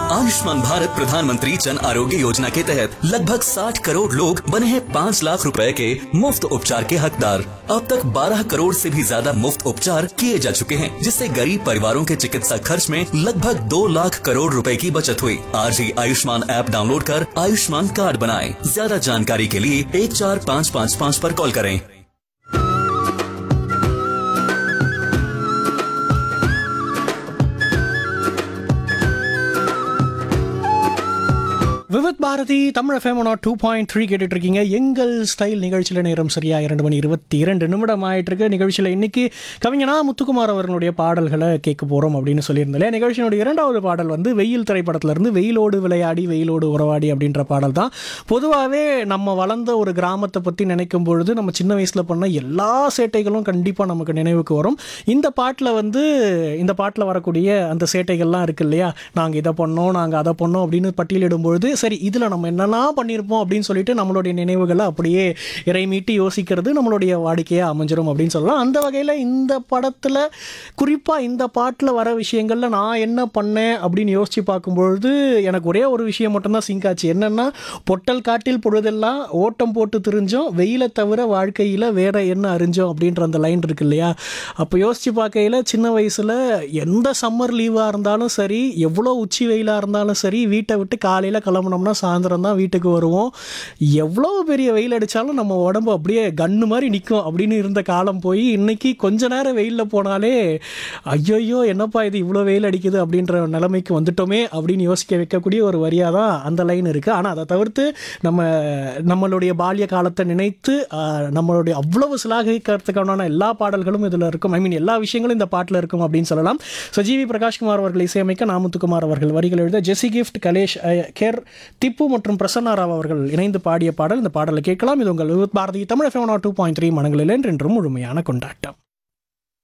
आयुष्मान भारत प्रधानमंत्री जन आरोग्य योजना के तहत लगभग 60 करोड़ लोग बने हैं 5 लाख रुपए के मुफ्त उपचार के हकदार अब तक 12 करोड़ से भी ज्यादा मुफ्त उपचार किए जा चुके हैं जिससे गरीब परिवारों के चिकित्सा खर्च में लगभग 2 लाख करोड़ रुपए की बचत हुई आज ही आयुष्मान ऐप डाउनलोड कर आयुष्मान कार्ड बनाएं ज्यादा जानकारी के लिए एक चार पाँच पाँच पाँच पर कॉल करें Vividh Bharati Tamil FM two point three கேட்டுட்டு இருக்கீங்க எங்கள் ஸ்டைல் நிகழ்ச்சியில் நேரம் சரியா இரண்டு மணி இருபத்தி இரண்டு நிமிடம் ஆயிட்டு இருக்கு நிகழ்ச்சியில் இன்னைக்கு கவிஞனா முத்துக்குமார் அவர்களுடைய பாடல்களை கேட்க போறோம் அப்படின்னு சொல்லியிருந்தேன் நிகழ்ச்சியினுடைய இரண்டாவது பாடல் வந்து வெயில் திரைப்படத்துல இருந்து வெயிலோடு விளையாடி வெயிலோடு உறவாடி அப்படின்ற பாடல் தான் பொதுவாகவே நம்ம வளர்ந்த ஒரு கிராமத்தை பற்றி நினைக்கும் பொழுது நம்ம சின்ன வயசில் பண்ண எல்லா சேட்டைகளும் கண்டிப்பாக நமக்கு நினைவுக்கு வரும் இந்த பாட்டில் வந்து இந்த பாட்டில் வரக்கூடிய அந்த சேட்டைகள்லாம் இருக்கு இல்லையா நாங்கள் இதை பண்ணோம் நாங்கள் அதை பண்ணோம் அப்படின்னு பட்டியலிடும் பொழுது சரி இதில் நம்ம என்னெல்லாம் பண்ணியிருப்போம் அப்படின்னு சொல்லிட்டு நம்மளுடைய நினைவுகளை அப்படியே இறைமீட்டி யோசிக்கிறது நம்மளுடைய வாடிக்கையாக அமைஞ்சிரும் அப்படின்னு சொல்லலாம் அந்த வகையில் இந்த படத்தில் குறிப்பாக இந்த பாட்டில் வர விஷயங்களில் நான் என்ன பண்ணேன் அப்படின்னு யோசித்து பார்க்கும்பொழுது எனக்கு ஒரே ஒரு விஷயம் மட்டும்தான் சிங்க் ஆச்சு என்னென்னா பொட்டல் காட்டில் பொழுதெல்லாம் ஓட்டம் போட்டு திரிஞ்சோம் வெயிலை தவிர வாழ்க்கையில் வேற என்ன அறிஞ்சோம் அப்படின்ற அந்த லைன் இருக்கு இல்லையா அப்போ யோசித்து பார்க்கையில் சின்ன வயசில் எந்த சம்மர் லீவாக இருந்தாலும் சரி எவ்வளோ உச்சி வெயிலாக இருந்தாலும் சரி வீட்டை விட்டு காலையில் கிளம்புனோம்னா சாயந்தரம் தான் வீட்டுக்கு வருவோம் எவ்வளோ பெரிய வெயில் அடித்தாலும் நம்ம உடம்பு அப்படியே கன்று மாதிரி நிற்கும் அப்படின்னு இருந்த காலம் போய் இன்னைக்கு கொஞ்ச நேரம் வெயிலில் போனாலே ஐயோயோ என்னப்பா இது இவ்வளோ வெயில் அடிக்குது அப்படின்ற நிலைமைக்கு வந்துட்டோமே அப்படின்னு யோசிக்க வைக்கக்கூடிய ஒரு வரியாக தான் அந்த லைன் இருக்குது ஆனால் அதை தவிர்த்து நம்ம நம்மளுடைய பால்ய காலத்தை நினைத்து ஆஹ், நம்மளுடைய அவ்வளவு சிலாகிக்கிறதுக்கான எல்லா பாடல்களும் இதில் இருக்கும் ஐ மீன் எல்லா விஷயங்களும் இந்த பாட்டில் இருக்கும் அப்படின்னு சொல்லலாம் ஸோ ஜிவி பிரகாஷ்குமார் அவர்கள் இசையமைக்க நாமுத்துக்குமார் அவர்கள் வரிகள் எழுத ஜெசி கிஃப்ட் கலேஷ் அஹ், கேர் திப்பு மற்றும் பிரசன்னா ராவ் அவர்கள் இணைந்து பாடிய பாடல் இந்த பாடலை கேட்கலாம் இது உங்கள் Vividh Bharati Tamil FM two point three மனங்களில் என்றென்றும் முழுமையான கொண்டாட்டம்